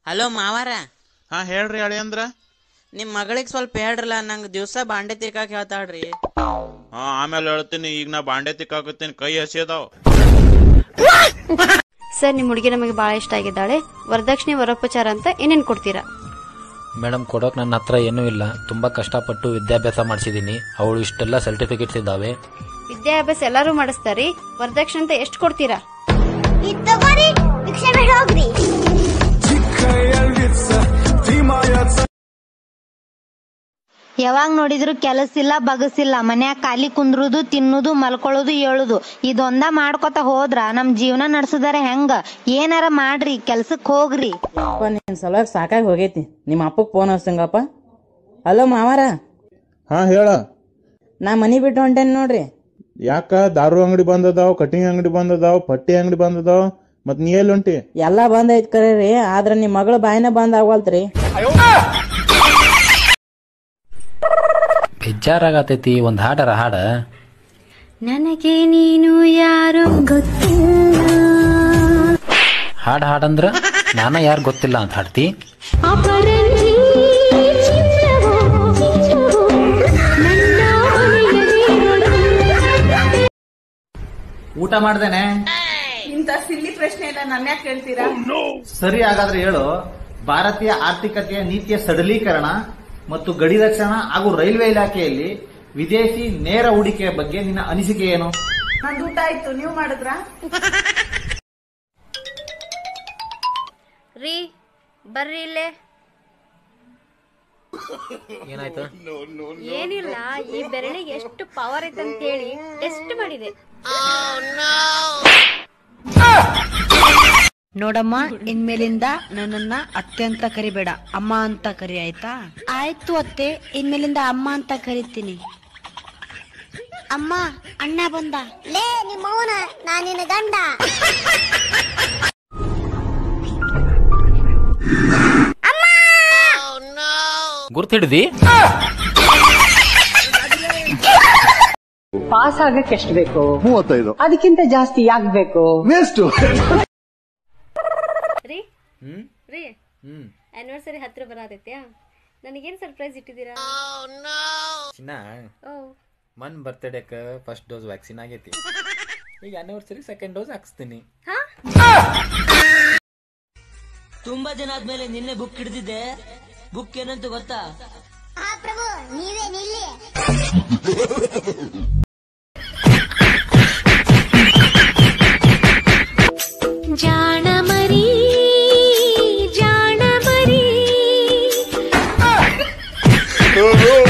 hello ಮಾವಾರ ಹಾ ಹೇಳ್ರಿ ಅಳಿ ಅಂದ್ರ ನಿಮ್ಮ ಮಗಳಿಗೆ ಸ್ವಲ್ಪ ಹೇಳ್ರಲ್ಲ ನಂಗೆ ದಿವಸ ಬಾಂಡೆ ತಿರ್ಕಾಕ್ ಹೇಳ್ತಾಳ್ರಿ ಹಾ ಆಮೇಲೆ ಹೇಳ್ತೀನಿ ಈಗ ನಾ ಬಾಂಡೆ ತಿಕ್ಕಾಕತ್ತೀನಿ ಕೈ ಹಸಿ ಅದಾವ ಸರ್ ನಿಮ್ಮ ಹುಡುಗಿ ನಮಗೆ ಬಹಳ ಇಷ್ಟ ಆಗಿದ್ದಾಳೆ ವರದಕ್ಷಿಣೆ ವರೋಪಚಾರ ಅಂತ ಏನೇನು ಕೊಡ್ತೀರಾ ಮೇಡಮ್ ಕೊಡೋಕೆ ನನ್ನ ಹತ್ರ ಏನೂ ಇಲ್ಲ ತುಂಬ ಕಷ್ಟಪಟ್ಟು ವಿದ್ಯಾಭ್ಯಾಸ ಮಾಡಿಸಿದ್ದೀನಿ ಅವಳು ಇಷ್ಟೆಲ್ಲ ಸರ್ಟಿಫಿಕೇಟ್ಸ್ ಇದ್ದಾವೆ ವಿದ್ಯಾಭ್ಯಾಸ ಎಲ್ಲರೂ ಮಾಡಿಸ್ತಾರಿ ವರದಕ್ಷಿಣೆ ಅಂತ ಎಷ್ಟು ಕೊಡ್ತೀರಾ ತಗೋರಿ ಭಿಕ್ಷೆ ಬೇಡ ಹೋಗ್ರಿ ಯಾವಾಗ ನೋಡಿದ್ರು ಕೆಲಸ ಇಲ್ಲ ಬಗಸಿಲ್ಲ ಮನ್ಯಾಗ ಖಾಲಿ ಕುಂದ್ರುದು ತಿನ್ನುದು ಮಲ್ಕೊಳ್ಳೋದು ಏಳುದು ಇದೊಂದ ಮಾಡ್ಕೊತ ಹೋದ್ರ ನಮ್ ಜೀವನ ನಡ್ಸುದಾರೆ ಹೆಂಗ ಏನಾರ ಮಾಡ್ರಿ ಕೆಲ್ಸಕ್ ಹೋಗ್ರಿ ಅಪ್ಪ ನಿನ್ನ ಸಲುವಾಗಿ ಸಾಕಾಗಿ ಹೋಗೈತಿ ನಿಮ್ಮ ಅಪ್ಪಗೆ ಫೋನ್ ಹಚ್ಚಂಗಪ್ಪ ಹಲೋ ಮಾವಾರ ಹಾ ಹೇಳ ನಾ ಮನಿ ಬಿಟ್ಟು ಹೊಂಟೇನಿ ನೋಡ್ರಿ ಯಾಕ ದಾರು ಅಂಗಡಿ ಬಂದದಾವ್ ಕಟಿಂಗ್ ಅಂಗಡಿ ಬಂದದಾವ್ ಪಟ್ಟಿ ಅಂಗಡಿ ಬಂದದಾವ್ ಮತ್ ನೀ ಎಲ್ಲಿ ಹೊಂಟಿ ಎಲ್ಲ ಬಂದ್ ಐತ್ ಕರೆ ರೀ ಆದ್ರೆ ನಿಮ್ಮ ಮಗಳ ಬಾಯಿನ ಬಂದ್ ಆಗವಲ್ತ್ರಿ ಬೇಜಾರಾಗತೈತಿ ಒಂದು ಹಾಡರ ಹಾಡ ನನಗೆ ನೀನು ಯಾರು ಹಾಡು ಹಾಡಂದ್ರ ನಾನ ಯಾರು ಗೊತ್ತಿಲ್ಲ ಅಂತ ಹಾಡ್ತಿ ಊಟ ಮಾಡ್ದೇನೆ ಇಂಥ ಸಿಲ್ಲಿ ಪ್ರಶ್ನೆ ಎಲ್ಲ ನನ್ನ ಯಾಕೆ ಕೇಳ್ತೀರಾ ಸರಿ ಹಾಗಾದ್ರೆ ಹೇಳು ಭಾರತೀಯ ಆರ್ಥಿಕತೆಯ ನೀತಿಯ ಸಡಲೀಕರಣ ಮತ್ತು ಗಡಿ ರಕ್ಷಣಾ ಹಾಗೂ ರೈಲ್ವೆ ಇಲಾಖೆಯಲ್ಲಿ ವಿದೇಶಿ ನೇರ ಹೂಡಿಕೆಯ ಬಗ್ಗೆ ನಿನ್ನ ಅನಿಸಿಕೆ ಏನು ನಂದು ಊಟ ಆಯ್ತು ನೀವು ಮಾಡಿದ್ರಾ ರೀ ಬರ್ರಿ ಇಲ್ಲೇ ಏನಾಯ್ತು ಏನಿಲ್ಲ ಈ ಬೆರಳಿಗೆ ಎಷ್ಟು ಪವರ್ ಐತೆ ಅಂತ ಹೇಳಿ ಟೆಸ್ಟ್ ಮಾಡಿದೆ ನೋಡಮ್ಮ ಇನ್ಮೇಲಿಂದ ನನ್ನನ್ನ ಅತ್ತೆ ಅಂತ ಕರಿಬೇಡ ಅಮ್ಮ ಅಂತ ಕರಿ ಆಯ್ತಾ ಆಯ್ತು ಅತ್ತೆ ಇನ್ಮೇಲಿಂದ ಅಮ್ಮ ಅಂತ ಕರಿತೀನಿ ಅಮ್ಮ ಅಣ್ಣ ಬಂದ ಲೇ ನಿಮ್ಮವನ ನಾನಿನ ಗಂಡ ಗುರ್ತು ಹಿಡ್ದಿ ಪಾಸ್ ಆಗಕ್ಕೆ ಎಷ್ಟು ಬೇಕು ಮೂವತ್ತೈದು ಅದಕ್ಕಿಂತ ಜಾಸ್ತಿ ಯಾಕೆ ಬೇಕು ವೇಸ್ಟ್ ರೀ ರೀ ಆನಿವರ್ಸರಿ ಹತ್ರ ಬರತೈತ್ಯಾ ನನಗೇನ್ ಸರ್ಪ್ರೈಸ್ ಇಟ್ಟಿದ್ದೀರಾ ಚಿನ್ನ ಓ ಮನ್ ಬರ್ತ್ಡೇಕ ಫಸ್ಟ್ ಡೋಸ್ ವ್ಯಾಕ್ಸಿನ್ ಆಗೈತಿ ಈಗ ಆನಿವರ್ಸರಿ ಸೆಕೆಂಡ್ ಡೋಸ್ ಹಾಕ್ಸ್ತೀನಿ ತುಂಬಾ ದಿನ ಆದ್ಮೇಲೆ ನಿನ್ನೆ ಬುಕ್ ಹಿಡಿದಿದ್ದೆ ಬುಕ್ ಏನಂತ ಗೊತ್ತಾ ಆ ಪ್ರಭು ನೀವೇ ನಿಲ್ಲಿ ಜಾಣ ಮರಿ ಜಾಣ ಮರಿ ಓ